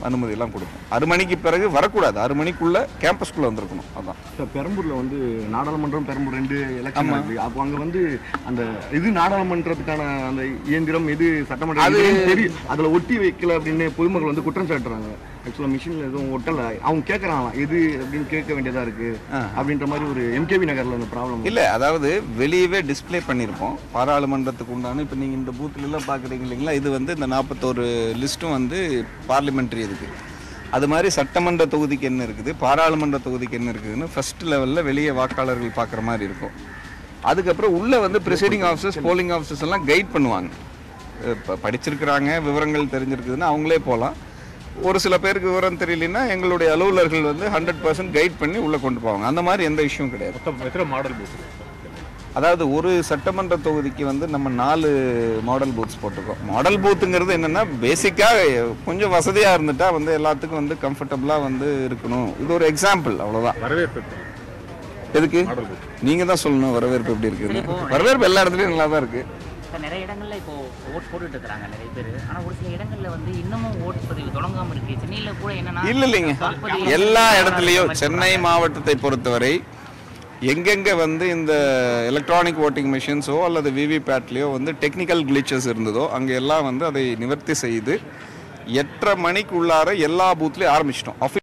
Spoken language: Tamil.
அனுமதி எல்லாம் கொடுப்போம் ஆறு மணிக்கு பிறகு வரக்கூடாது ஆறு மணிக்குள்ள கேம்பஸ்குள்ள வந்திருக்கணும் அதான் சார் பெரம்பூர்ல வந்து நாடாளுமன்றம் பெரம்பூர் ரெண்டு எலெக்ஷன் இருக்கு அப்போ அங்க வந்து அந்த இது நாடாளுமன்றத்துக்கான அந்த இயந்திரம் எது சட்டமன்றம் அது- இதுன்னு தெரியும் அதுல ஒட்டி வைக்கல அப்படின்னு பொதுமக்கள் வந்து குற்றம் சாட்டுறாங்க ஆக்சுவலா மிஷின்ல எதுவும் ஒட்டல அவங்க கேட்கறாங்களாம் எது அப்படின்னு கேட்க வேண்டியதா இருக்கு அப்படின்ற மாதிரி ஒரு எம்கேவி நகர்ல அந்த ப்ராப்ளம் இல்லை அதாவது வெளியவே டிஸ்ப்ளே பண்ணியிருப்போம் பாராளுமன்றத்துக்கு உண்டான இப்போ நீங்கள் இந்த பூத்துல எல்லாம் பார்க்குறீங்க இல்லைங்களா இது வந்து இந்த நாற்பத்தோரு லிஸ்ட்டும் வந்து பார்லிமெண்ட்ரி இதுக்கு அது மாதிரி சட்டமன்ற தொகுதிக்கு என்ன இருக்குது பாராளுமன்ற தொகுதிக்கு என்ன இருக்குதுன்னு ஃபர்ஸ்ட் லெவலில் வெளியே வாக்காளர்கள் பார்க்குற மாதிரி இருக்கும் அதுக்கப்புறம் உள்ளே வந்து ப்ரிசைடிங் ஆஃபீஸர்ஸ் போலிங் ஆஃபீஸர்ஸ் எல்லாம் கைட் பண்ணுவாங்க இப்போ படிச்சிருக்கிறாங்க விவரங்கள் தெரிஞ்சிருக்குதுன்னா அவங்களே போகலாம் ஒரு சில பேருக்கு விவரம் தெரியலன்னா எங்களுடைய அலுவலர்கள் வந்து ஹண்ட்ரட் பர்சன்ட் கைட் பண்ணி உள்ளே கொண்டு போவாங்க அந்த மாதிரி எந்த இஷ்யூவும் கிடையாது மொத்தம் எத்தனை மாடல் பூத் அதாவது ஒரு சட்டமன்ற தொகுதிக்கு வந்து நம்ம நாலு மாடல் பூத்ஸ் போட்டிருக்கோம் மாடல் பூத்துங்கிறது என்னன்னா பேசிக்காக கொஞ்சம் வசதியாக இருந்துட்டா வந்து எல்லாத்துக்கும் வந்து கம்ஃபர்டபுளாக வந்து இருக்கணும் இது ஒரு எக்ஸாம்பிள் அவ்வளோதான் வரவேற்பு எப்படி? எதுக்கு மாடல் பூத் நீங்கள் தான் சொல்லணும் வரவேற்பு எப்படி இருக்குன்னு வரவேற்பு எல்லா இடத்துலையும் நல்லா தான் இருக்குது இப்போ நிறைய இடங்கள்ல இப்போ ஓட் போட்டுட்டு இருக்காங்க நிறைய பேர் ஆனா ஒரு சில இடங்கள்ல வந்து இன்னமும் ஓட் பதிவு தொடங்காம இருக்கு சென்னையில கூட என்னன்னா இல்ல இல்லைங்க வாக்குப்பதிவு எல்லா வந்து இடத்துலையும் மாதிரி சென்னை மாவட்டத்தை பொறுத்தவரை எங்கெங்க வந்து இந்த எலக்ட்ரானிக் ஓட்டிங் மிஷின்ஸோ அல்லது விவிபேட்லேயோ வந்து டெக்னிக்கல் கிளிச்சஸ் இருந்ததோ அங்கே எல்லாம் வந்து அதை நிவர்த்தி செய்து எட்டரை மணிக்குள்ளார எல்லா பூத்லேயும் ஆரம்பிச்சிட்டோம்